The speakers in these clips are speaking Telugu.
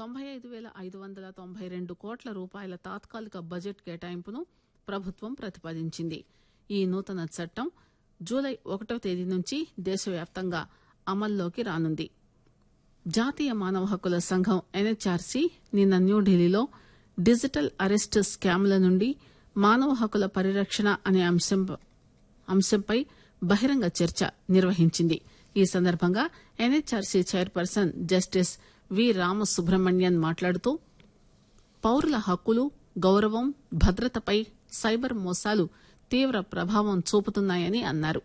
తొంభై ఐదు పేల ఐదు వందల తొంభై రెండు కోట్ల రూపాయల తాత్కాలిక బడ్జెట్ కేటాయింపును ప్రభుత్వం ప్రతిపాదించింది ఈ నూతన చట్టం జూలై ఒకటవ తేదీ నుంచి దేశవ్యాప్తంగా అమల్లోకి రానుంది జాతీయ మానవ హక్కుల సంఘం ఎన్హెచ్ఆర్సీ నిన్న న్యూఢిల్లీలో డిజిటల్ అరెస్ట్ స్కామ్ల నుండి మానవ హక్కుల పరిరక్షణ అనే అంశం అంశంపై బహిరంగ చర్చ నిర్వహించింది ఈ సందర్భంగా NHRC chairperson justice V Ramasubramanian మాట్లాడుతూ పౌరుల హక్కులు గౌరవం భద్రతపై సైబర్ మోసాలు తీవ్ర ప్రభావం చూపుతున్నాయని అన్నారు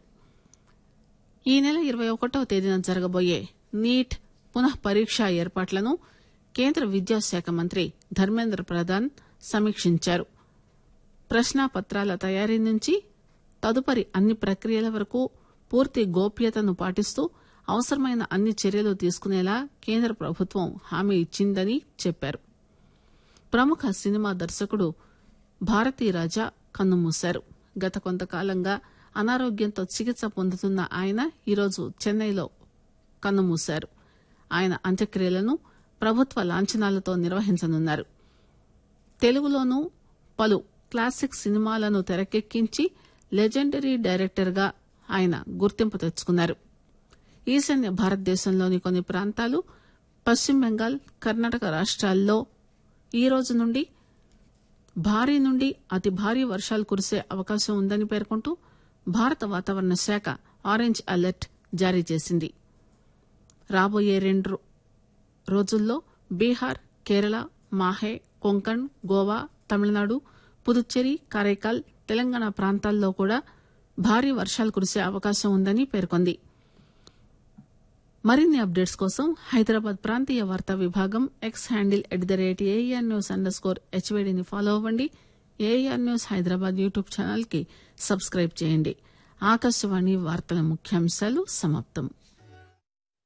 ఈ నెల ఇరవై ఒకటవ తేదీన జరగబోయే నీట్ పునః పరీక్ష ఏర్పాట్లను కేంద్ర విద్యాశాఖ మంత్రి ధర్మేంద్ర ప్రధాన్ సమీక్షించారు ప్రశ్నాపత్రాల తయారీ నుంచి తదుపరి అన్ని ప్రక్రియల వరకు పూర్తి గోప్యతను పాటిస్తూ అవసరమైన అన్ని చర్యలు తీసుకునేలా కేంద్ర ప్రభుత్వం హామీ ఇచ్చిందని చెప్పారు ప్రముఖ సినిమా దర్శకుడు భారతీ రాజా కన్నుమూశారు గత కొంతకాలంగా అనారోగ్యంతో చికిత్స పొందుతున్న ఆయన ఈరోజు చెన్నైలో కన్నుమూశారు ఆయన అంత్యక్రియలను ప్రభుత్వ లాంఛనాలతో నిర్వహించనున్నారు తెలుగులోనూ పలు క్లాసిక్ సినిమాలను తెరకెక్కించి లెజెండరీ డైరెక్టర్ గా ఆయన గుర్తింపు తెచ్చుకున్నారు ఈశాన్య భారతదేశంలోని కొన్ని ప్రాంతాలు పశ్చిమ బెంగాల్ కర్ణాటక రాష్ట్రాల్లో ఈ రోజు నుండి భారీ నుండి అతి భారీ వర్షాలు కురిసే అవకాశం ఉందని పేర్కొంటూ భారత వాతావరణ శాఖ ఆరెంజ్ అలర్ట్ జారీ చేసింది రాబోయే రెండు రో- రోజుల్లో బీహార్ కేరళ మాహే కొంకణ్ గోవా తమిళనాడు పుదుచ్చేరి కారైకాల్ తెలంగాణ ప్రాంతాల్లో కూడా భారీ వర్షాలు కురిసే అవకాశం ఉందని పేర్కొంది మరిన్ని అప్డేట్స్ కోసం హైదరాబాద్ ప్రాంతీయ వార్తా విభాగం X handle at the rate AR news under score హెచ్వేడిని ఫాలో అవ్వండి AR news Hyderabad YouTube channel కి సబ్స్క్రైబ్ చేయండి ఆకాశవాణి వార్తల ముఖ్యాంశాలు సమాప్తం